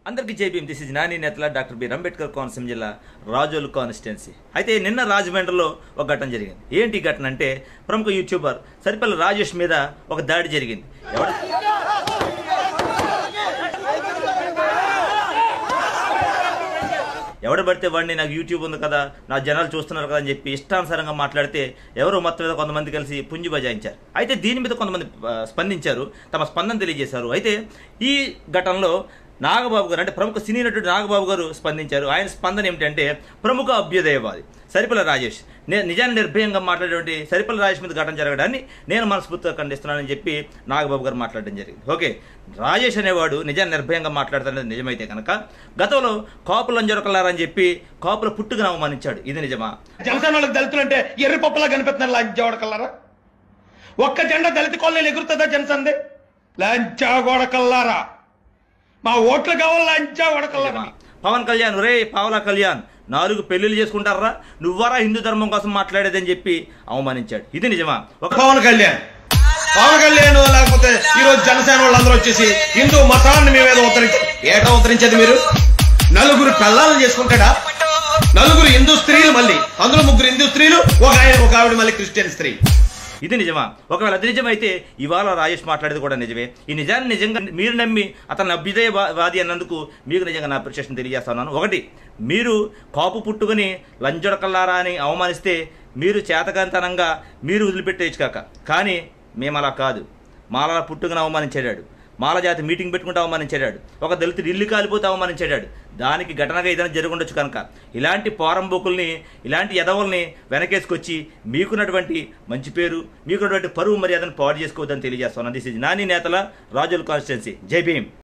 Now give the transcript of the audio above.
అందరికీ Jai Bhim this is Nani నేతల doctor BR Ambedkar Konaseema జిల్లా రాజోలు కాన్స్టిట్యున్సీ అయితే నిన్న రాజమండ్రిలో ఒక ఘటన జరిగింది ఏంటి ఈ ఘటన అంటే ప్రముఖ యూట్యూబర్ సరిపల్లి రాజేష్ మీద ఒక దాడి జరిగింది ఎవరు ఎవడు పడితే వాడిని నాకు యూట్యూబ్ ఉంది కదా నా జనాలు చూస్తున్నారు కదా అని చెప్పి ఇష్టానుసారంగా మాట్లాడితే ఎవరో మొత్తం మీద కొంతమంది కలిసి పుంజి బజాయించారు అయితే దీని మీద కొంతమంది ఆ, స్పందించారు తమ స్పందన తెలియజేశారు అయితే ఈ ఘటనలో నాగబాబు గారు అంటే ప్రముఖ సినీ నటుడు నాగబాబు గారు స్పందించారు ఆయన స్పందన ఏమిటంటే ప్రముఖ అభ్యుదయవాది సరిపల రాజేష్ నేను నిజాన్ని నిర్భయంగా మాట్లాడేటువంటి సరిపల రాజేష్ మీద ఘటన జరగడాన్ని నేను మనస్ఫూర్తిగా ఖండిస్తున్నానని చెప్పి నాగబాబు గారు మాట్లాడడం జరిగింది ఓకే రాజేష్ అనేవాడు నిజాన్ని నిర్భయంగా మాట్లాడుతున్నది నిజమైతే కనుక గతంలో కాపులు అంజరకల్లారని చెప్పి కాపుల పుట్టుకను అవమానించాడు ఇది నిజమా జనసేన వాళ్ళకి దళితులు అంటే ఎర్రి పప్పులా కనిపిస్తున్నారు లంచాగొడకల్లారా ఒక్క జెండా దళిత కాలనీలు ఎగురుతుందా జనసంది లంచాగొడకల్లారా మా ఓట్లు కావాలి లంచాగొడకల్లారా పవన్ కళ్యాణ్ రే పావలా కళ్యాణ్ నాలుగు పెళ్లిళ్ళు చేసుకుంటారా నువ్వరా హిందూ ధర్మం కోసం మాట్లాడేదని చెప్పి అవమానించాడు ఇది నిజమా ఒక పవన్ కళ్యాణ్ పవన్ కళ్యాణ్ లేకపోతే ఈ రోజు జనసేన వాళ్ళందరూ వచ్చేసి హిందూ మతాన్ని మేమేదో ఉద్ధరించి ఏటా ఉద్ధరించేది మీరు నలుగురు పెళ్ళాలను చేసుకుంటాడా నలుగురు హిందూ స్త్రీలు మళ్ళీ అందులో ముగ్గురు హిందూ స్త్రీలు ఒక ఆయన ఒక ఆవిడ మళ్ళీ క్రిస్టియన్ స్త్రీ ఇది నిజమా ఒకవేళ అది నిజమైతే ఇవాళ రాజేష్ మాట్లాడేది కూడా నిజమే ఈ నిజాన్ని నిజంగా మీరు నమ్మి అతను అభ్యుదయవాది అన్నందుకు మీకు నిజంగా నా అప్రిషియేషన్ తెలియజేస్తున్నాను ఒకటి మీరు కాపు పుట్టుకొని లంజొడకల్లారా అని అవమానిస్తే మీరు చేతకంతనంగా మీరు వదిలిపెట్టేయచ్చు కాక కానీ మేము అలా కాదు మాల పుట్టుకుని అవమానించాడు మాల జాతి మీటింగ్ పెట్టుకుంటూ అవమానించాడు ఒక దళితుడు ఇల్లు కాలిపోతే అవమానించాడు దానికి ఘటనగా ఏదైనా జరుగుండొచ్చు కనుక ఇలాంటి పోరంబోకుల్ని ఇలాంటి ఎదవల్ని వెనకేసుకొచ్చి మీకున్నటువంటి మంచి పేరు మీకున్నటువంటి పరువు మర్యాదను పాడు చేసుకోవద్దని తెలియజేస్తున్నాను దిస్ ఇస్ నాని నేతల రాజుల కాన్స్టిట్యున్సీ జై భీమ్